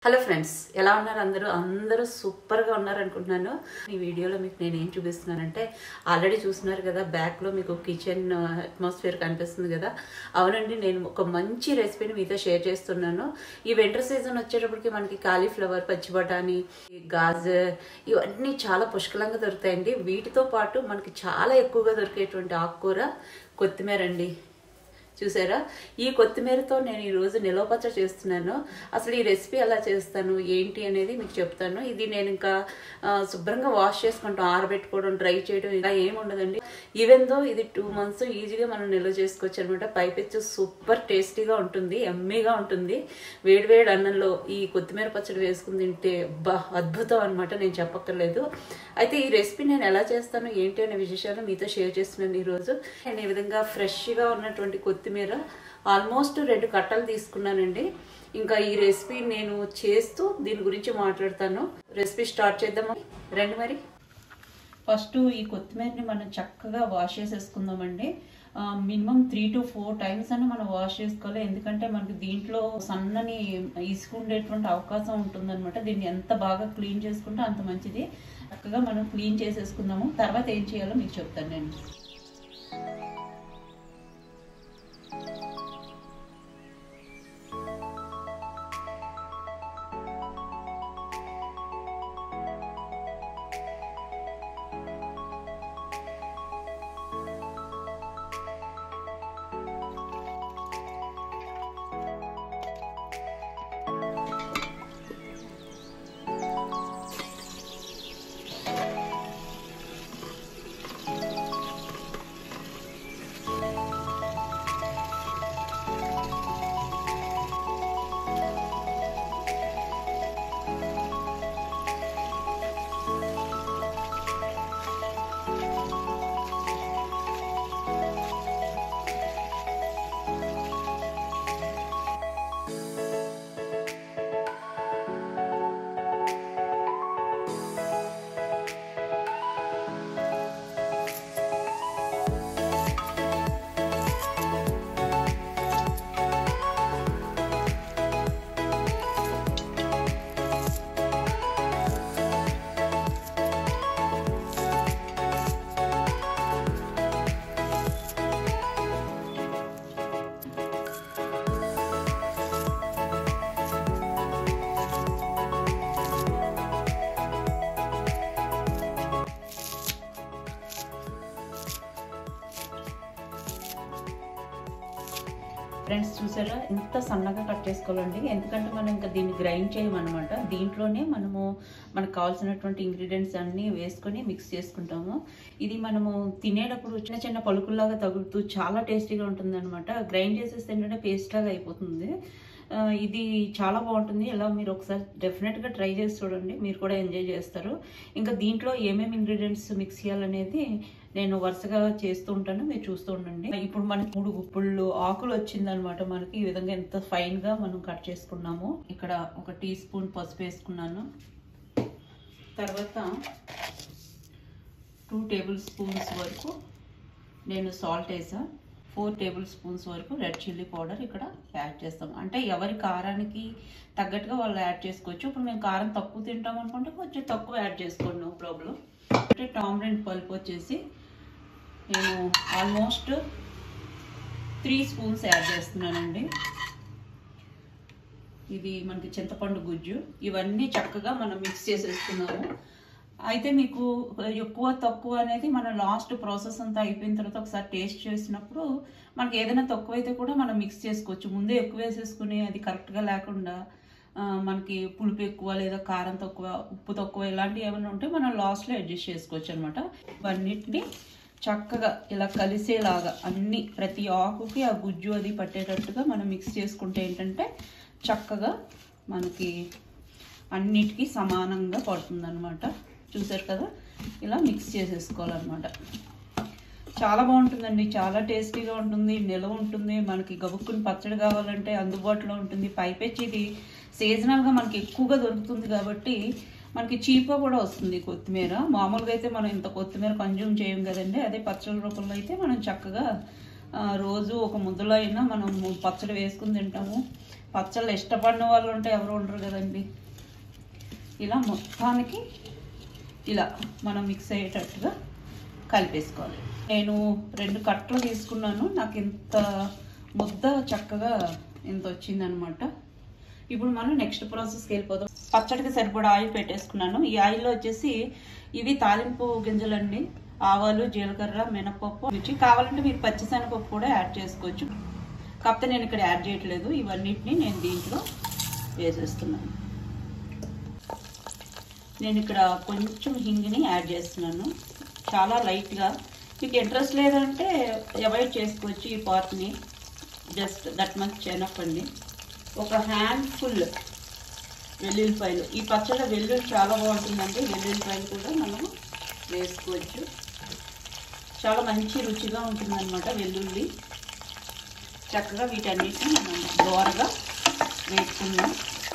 hello friends ఎలా ఉన్నారు అందరూ అందరూ సూపర్గా ఉన్నారు అనుకుంటున్నాను ఈ వీడియోలో మీకు నేను ఏం చూపిస్తున్నానంటే ఆల్రెడీ చూస్తున్నారు కదా బ్యాక్లో మీకు కిచెన్ అట్మాస్ఫియర్ కనిపిస్తుంది కదా అవునండి నేను ఒక మంచి రెసిపీని మీతో షేర్ చేస్తున్నాను ఈ వింటర్ సీజన్ వచ్చేటప్పటికి మనకి కాలీఫ్లవర్ పచ్చి బఠానీ గాజర్ ఇవన్నీ చాలా పుష్కలంగా దొరుకుతాయండి వీటితో పాటు మనకి చాలా ఎక్కువగా దొరికేటువంటి ఆకుకూర కొత్తిమీర అండి చూసారా ఈ కొత్తిమీరతో నేను ఈరోజు నిలవ పచ్చడి చేస్తున్నాను అసలు ఈ రెసిపీ ఎలా చేస్తాను ఏంటి అనేది మీకు చెప్తాను ఇది నేను ఇంకా ఆ, శుభ్రంగా వాష్ చేసుకుంటాం ఆరబెట్టుకోవడం డ్రై చేయడం ఇలా ఏమి ఉండదండి ఈవెన్ దో ఇది టూ మంత్స్ ఈజీగా మనం నిల్వ చేసుకోవచ్చు అనమాట పైపెచ్చు సూపర్ టేస్టీగా ఉంటుంది ఎమ్మీగా ఉంటుంది వేడివేడి అన్నంలో ఈ కొత్తిమీర పచ్చడి వేసుకుని తింటే బా అద్భుతం అనమాట నేను చెప్పక్కర్లేదు అయితే ఈ రెసిపీ నేను ఎలా చేస్తాను ఏంటి అనే విశేషాలు మీతో షేర్ చేస్తున్నాను ఈరోజు నేను ఈ విధంగా ఫ్రెష్గా ఉన్నటువంటి కొత్తిమీర ఆల్మోస్ట్ రెండు కట్టలు తీసుకున్నానండి ఇంకా ఈ రెసిపీ నేను చేస్తూ దీని గురించి మాట్లాడతాను రెసిపీ స్టార్ట్ చేద్దామా రండి మరి ఫస్ట్ ఈ కొత్తిమీరని మనం చక్కగా వాష్ చేసేసుకుందామండి minimum three to four times అని మనం వాష్ చేసుకోవాలి ఎందుకంటే మనకి దీంట్లో సన్నని ఇసుకుండేటువంటి అవకాశం ఉంటుందన్నమాట దీన్ని ఎంత బాగా క్లీన్ చేసుకుంటే అంత మంచిది చక్కగా మనం క్లీన్ చేసేసుకుందాము తర్వాత ఏం చేయాలో మీకు చెప్తాను నేను ఫ్రెండ్స్ చూసారా ఎంత సన్నగా కట్ చేసుకోవాలండి ఎందుకంటే మనం ఇంకా దీన్ని గ్రైండ్ చేయమన్నమాట దీంట్లోనే మనము మనకు కావాల్సినటువంటి ఇంగ్రీడియంట్స్ అన్నీ వేసుకొని మిక్స్ చేసుకుంటాము ఇది మనము తినేటప్పుడు చిన్న చిన్న పలుకుల్లాగా తగులుతూ చాలా టేస్టీగా ఉంటుంది అనమాట గ్రైండ్ చేసేస్తే ఏంటంటే పేస్ట్ లాగా అయిపోతుంది ఆ, ఇది చాలా బాగుంటుంది ఇలా మీరు ఒకసారి డెఫినెట్గా ట్రై చేసి చూడండి మీరు కూడా ఎంజాయ్ చేస్తారు ఇంకా దీంట్లో ఏమేమి ఇంగ్రీడియంట్స్ మిక్స్ చేయాలనేది నేను వరుసగా చేస్తూ ఉంటాను మీరు చూస్తూ ఉండండి ఇప్పుడు మనకి మూడు గుప్పుళ్ళు ఆకులు వచ్చిందనమాట మనకి ఈ విధంగా ఎంత ఫైన్గా మనం కట్ చేసుకున్నాము ఇక్కడ ఒక టీ స్పూన్ పసుపు వేసుకున్నాను తర్వాత టూ టేబుల్ స్పూన్స్ వరకు నేను సాల్ట్ వేసా ఫోర్ టేబుల్ స్పూన్స్ వరకు రెడ్ చిల్లీ పౌడర్ ఇక్కడ యాడ్ చేస్తాం అంటే ఎవరి కారానికి తగ్గట్టుగా వాళ్ళు యాడ్ చేసుకోవచ్చు ఇప్పుడు మేము కారం తక్కువ తింటాం అనుకుంటే కొంచెం తక్కువ యాడ్ చేసుకోండి నో ప్రాబ్లం అంటే టామరెంట్ పల్ప్ వచ్చేసి నేను ఆల్మోస్ట్ త్రీ స్పూన్స్ యాడ్ చేస్తున్నానండి ఇది మనకి చింతపండు గుజ్జు ఇవన్నీ చక్కగా మనం మిక్స్ చేసేసుకున్నాము అయితే మీకు ఎక్కువ తక్కువ అనేది మన లాస్ట్ ప్రాసెస్ అంతా అయిపోయిన తర్వాత ఒకసారి టేస్ట్ చేసినప్పుడు మనకి ఏదైనా తక్కువ అయితే కూడా మనం మిక్స్ చేసుకోవచ్చు ముందే ఎక్కువ వేసేసుకుని అది కరెక్ట్గా లేకుండా ఆ, మనకి పులుపు ఎక్కువ లేదా కారం తక్కువ ఉప్పు తక్కువ ఇలాంటివి ఏమైనా ఉంటే మనం లాస్ట్లో అడ్జస్ట్ చేసుకోవచ్చు అనమాట ఇవన్నిటిని చక్కగా ఇలా కలిసేలాగా అన్ని ప్రతి ఆకుకి ఆ గుజ్జు అది పట్టేటట్టుగా మనం మిక్స్ చేసుకుంటే ఏంటంటే చక్కగా మనకి అన్నిటికీ సమానంగా పడుతుందన్నమాట చూసారు కదా ఇలా మిక్స్ చేసేసుకోవాలన్నమాట చాలా బాగుంటుందండి చాలా టేస్టీగా ఉంటుంది నిలవ ఉంటుంది మనకి గబుక్కుని పచ్చడి కావాలంటే అందుబాటులో ఉంటుంది పైపెచ్చి ఇది సీజనల్గా మనకి ఎక్కువగా దొరుకుతుంది కాబట్టి మనకి చీప్గా కూడా వస్తుంది కొత్తిమీర మామూలుగా అయితే మనం ఇంత కొత్తిమీర కన్జ్యూమ్ చేయం కదండి అదే పచ్చడి రూపంలో అయితే మనం చక్కగా ఆ, రోజు ఒక ముద్దలో అయినా మనం పచ్చడి వేసుకుని తింటాము పచ్చళ్ళు ఇష్టపడిన వాళ్ళు ఉంటే ఎవరు ఉండరు కదండి ఇలా మొత్తానికి ఇలా మనం మిక్స్ అయ్యేటట్టుగా కలిపేసుకోవాలి నేను రెండు కట్టలు తీసుకున్నాను నాకు ఇంత ముద్ద చక్కగా ఇంత వచ్చిందనమాట ఇప్పుడు మనం నెక్స్ట్ ప్రాసెస్కి వెళ్ళిపోదాం పచ్చడికి సరిపడా ఆయిల్ పెట్టేసుకున్నాను ఈ ఆయిల్లో వచ్చేసి ఇవి తాలింపు గింజలండి ఆవాలు జీలకర్ర మినపప్పు రుచి కావాలంటే మీరు పచ్చిశనగపప్పు కూడా యాడ్ చేసుకోవచ్చు కాకపోతే నేను ఇక్కడ యాడ్ చేయట్లేదు ఇవన్నిటిని నేను దీంట్లో వేసేస్తున్నాను నేను ఇక్కడ కొంచెం హింగిని యాడ్ చేస్తున్నాను చాలా లైట్గా మీకు ఇంట్రెస్ట్ లేదంటే అవాయిడ్ చేసుకోవచ్చు ఈ పార్ట్ని జస్ట్ దట్ మచ్ ఎనఫ్ అండి ఒక హ్యాండ్ ఫుల్ వెల్లుల్లిపాయలు ఈ పచ్చడి వెల్లుల్లి చాలా బాగుంటుందండి వెల్లుల్లిపాయలు కూడా మనం వేసుకోవచ్చు చాలా మంచి రుచిగా ఉంటుందన్నమాట వెల్లుల్లి చక్కగా వీటన్నిటిని మనం దోరగా వేసుకుందాం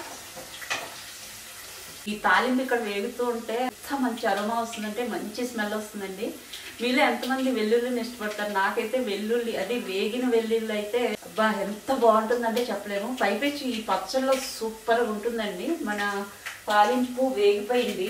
ఈ తాలింపు ఇక్కడ వేగుతూ ఉంటే ఎంత మంచి అరోమా వస్తుందంటే మంచి స్మెల్ వస్తుందండి మీలో ఎంతమంది వెల్లుల్లిని ఇష్టపడతారు నాకైతే వెల్లుల్లి అది వేగిన వెల్లుల్లి అయితే అబ్బా ఎంత బాగుంటుందంటే చెప్పలేము పైపెచ్చి ఈ పచ్చళ్ళలో సూపర్గా ఉంటుందండి మన తాలింపు వేగిపోయింది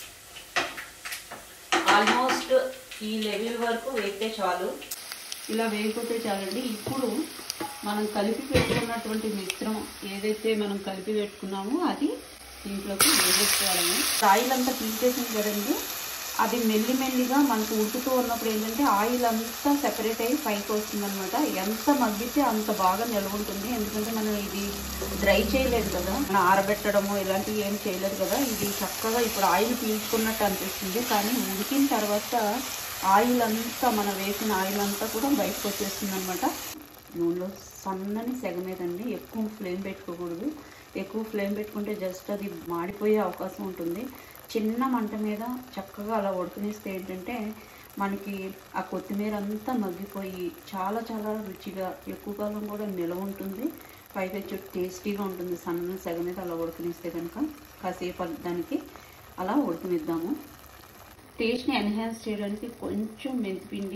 ఆల్మోస్ట్ ఈ లెవెల్ వరకు వేగితే చాలు ఇలా వేగిపోతే చాలండి ఇప్పుడు మనం కలిపి పెట్టుకున్నటువంటి మిశ్రమం ఏదైతే మనం కలిపి పెట్టుకున్నామో అది దీంట్లోకి వేసేసుకోవాలము ఆయిల్ అంతా పీల్చేసింది కదండి అది మెల్లి మెల్లిగా మనకు ఉడుకుతూ ఉన్నప్పుడు ఏంటంటే ఆయిల్ అంతా సెపరేట్ అయ్యి పైకి వస్తుంది అనమాట ఎంత మగ్గితే అంత బాగా నిల్వ ఉంటుంది ఎందుకంటే మనం ఇది డ్రై చేయలేదు కదా మనం ఆరబెట్టడము ఇలాంటివి ఏం చేయలేదు కదా ఇది చక్కగా ఇప్పుడు ఆయిల్ పీల్చుకున్నట్టు అనిపిస్తుంది కానీ ఉడికిన తర్వాత ఆయిల్ అంతా మనం వేసిన ఆయిల్ అంతా కూడా బయటకు వచ్చేస్తుంది అనమాట నూనెలో సన్నని సెగ మీదండి ఎక్కువ ఫ్లేమ్ పెట్టుకోకూడదు ఎక్కువ ఫ్లేమ్ పెట్టుకుంటే జస్ట్ అది మాడిపోయే అవకాశం ఉంటుంది చిన్న మంట మీద చక్కగా అలా ఉడకనిస్తే ఏంటంటే మనకి ఆ కొత్తిమీర అంతా మగ్గిపోయి చాలా చాలా రుచిగా ఎక్కువ కాలం కూడా నిలవ ఉంటుంది పైగా చుట్టూ టేస్టీగా ఉంటుంది సన్న సెగ మీద అలా ఉడకనిస్తే కనుక కాసేపు దానికి అలా ఉడకనిద్దాము టేస్ట్ని ఎన్హాన్స్ చేయడానికి కొంచెం మెంతిపిండి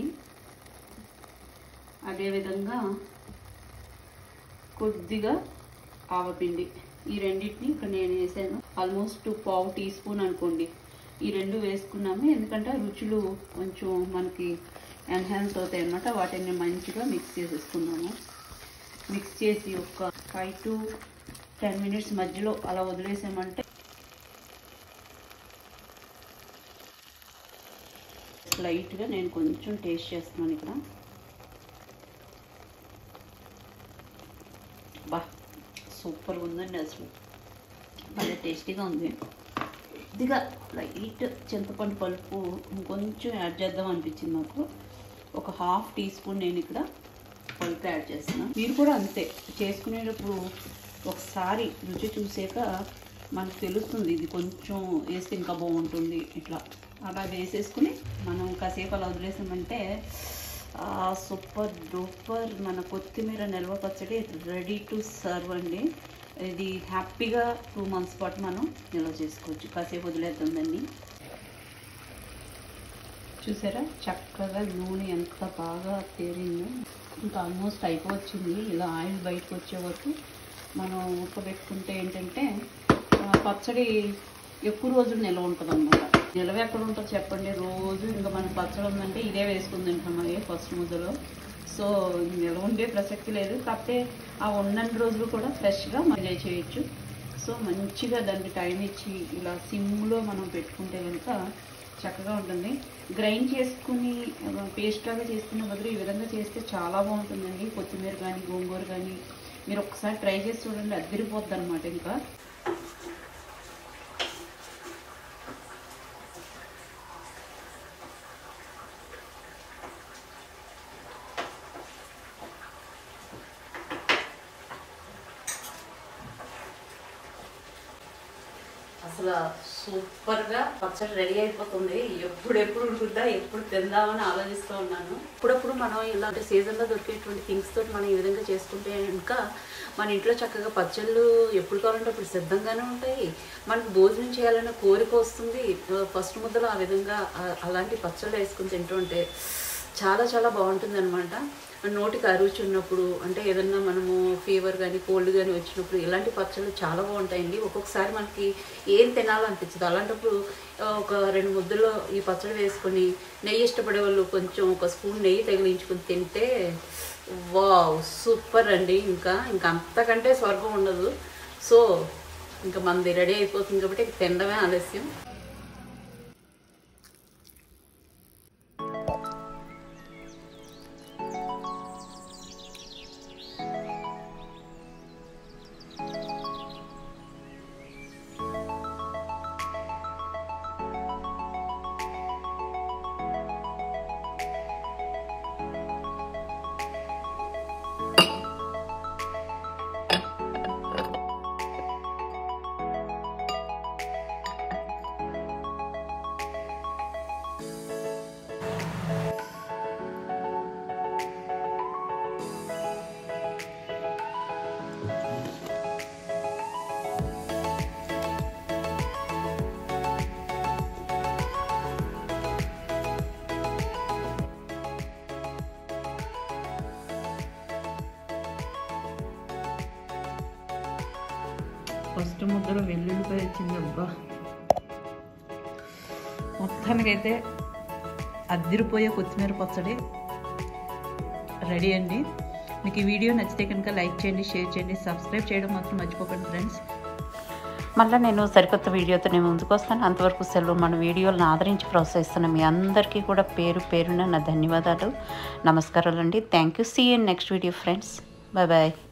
అదేవిధంగా కొద్దిగా ఆవపిండి ఈ రెండింటిని ఇక్కడ నేను వేసాను ఆల్మోస్ట్ పావు టీ స్పూన్ అనుకోండి ఈ రెండు వేసుకున్నాము ఎందుకంటే రుచులు కొంచెం మనకి ఎన్హాన్స్ అవుతాయి అన్నమాట వాటిని మంచిగా మిక్స్ చేసేసుకున్నాము మిక్స్ చేసి ఒక ఫైవ్ టు టెన్ మినిట్స్ మధ్యలో అలా వదిలేసామంటే లైట్గా నేను కొంచెం టేస్ట్ చేస్తున్నాను ఇక్కడ బా సూపర్గా ఉందండి అసలు భలే టేస్టీగా ఉంది కొద్దిగా లైట్ చింతపండు పలుపు ఇంకొంచెం యాడ్ చేద్దాం అనిపించింది నాకు ఒక హాఫ్ టీ స్పూన్ నేను ఇక్కడ పలుపు యాడ్ చేస్తున్నాను మీరు కూడా అంతే చేసుకునేటప్పుడు ఒకసారి రుచి చూసాక మనకు తెలుస్తుంది ఇది కొంచెం వేస్తే ఇంకా బాగుంటుంది ఇట్లా అలా వేసేసుకుని మనం కాసేపు అలా వదిలేసామంటే సూపర్ డూపర్ మన కొత్తిమీర నిల్వ పచ్చడి రెడీ టు సర్వ్ అండి ఇది హ్యాపీగా టూ మంత్స్ పాటు మనం నిల్వ చేసుకోవచ్చు కాసేపు వదిలేద్దాం దాన్ని చూసారా చక్కగా నూనె ఎంత బాగా తేలిందో ఇంకా ఆల్మోస్ట్ అయిపోవచ్చింది ఇలా ఆయిల్ బయటకు వచ్చే వరకు మనం ఉడకబెట్టుకుంటే ఏంటంటే పచ్చడి ఎక్కువ రోజులు నిల్వ ఉంటుంది అనమాట నిల్వ ఎక్కడ ఉంటుంది చెప్పండి రోజు ఇంకా మన పచ్చడి ఉందంటే ఇదే వేసుకుని తింటాం అదే ఫస్ట్ ముద్దలో సో నిల్వ ఉండే ప్రసక్తి లేదు కాకపోతే ఆ ఉన్నన్ని రోజులు కూడా ఫ్రెష్గా మనం చేయొచ్చు సో మంచిగా దానికి టైం ఇచ్చి ఇలా సిమ్లో మనం పెట్టుకుంటే కనుక చక్కగా ఉంటుంది గ్రైండ్ చేసుకుని పేస్ట్ లాగా చేసుకునే బదులు ఈ విధంగా చేస్తే చాలా బాగుంటుందండి కొత్తిమీర కానీ గోంగూర కానీ మీరు ఒకసారి ట్రై చేసి చూడండి అద్దరిపోద్ది అనమాట ఇంకా అసలు సూపర్గా పచ్చడి రెడీ అయిపోతుంది ఎప్పుడెప్పుడు ఉడుకుద్దా ఎప్పుడు తిందామని ఆలోచిస్తూ ఉన్నాను అప్పుడప్పుడు మనం ఇలాంటి సీజన్లో దొరికేటువంటి థింగ్స్ తోటి మనం ఈ విధంగా చేసుకుంటే ఇంకా మన ఇంట్లో చక్కగా పచ్చళ్ళు ఎప్పుడు కావాలంటే అప్పుడు సిద్ధంగానే ఉంటాయి మనకు భోజనం చేయాలనే కోరిక వస్తుంది ఫస్ట్ ముద్దలో ఆ విధంగా ఆ- అలాంటి పచ్చళ్ళు వేసుకుని తింటుంటే చాలా చాలా బాగుంటుంది అనమాట నోటికి అరుచి ఉన్నప్పుడు అంటే ఏదన్నా మనము ఫీవర్ కానీ కోల్డ్ కానీ వచ్చినప్పుడు ఇలాంటి పచ్చళ్ళు చాలా బాగుంటాయండి ఒక్కొక్కసారి మనకి ఏం తినాలనిపించదు అలాంటప్పుడు ఆ, ఒక రెండు ముద్దలో ఈ పచ్చడి వేసుకొని నెయ్యి ఇష్టపడే వాళ్ళు కొంచెం ఒక స్పూన్ నెయ్యి తగిలించుకొని తింటే వావ్ సూపర్ అండి ఇంకా ఇంకా అంతకంటే స్వర్గం ఉండదు సో ఇంకా మనది రెడీ అయిపోతుంది కాబట్టి ఇక తినడమే ఆలస్యం ఫస్ట్ ముద్దలో వెల్లుల్లిపాయ వచ్చింది అబ్బా మొత్తానికైతే అద్దిరిపోయే కొత్తిమీర పచ్చడి రెడీ అండి మీకు ఈ వీడియో నచ్చితే కనుక లైక్ చేయండి షేర్ చేయండి సబ్స్క్రైబ్ చేయడం మాత్రం మర్చిపోకండి ఫ్రెండ్స్ మళ్ళీ నేను సరికొత్త వీడియోతో నేను ముందుకు వస్తాను అంతవరకు సెలవు మన వీడియోలను ఆదరించి ప్రోత్సహిస్తున్న మీ అందరికీ కూడా పేరు పేరున నా ధన్యవాదాలు నమస్కారాలు అండి thank you see in next video friends bye bye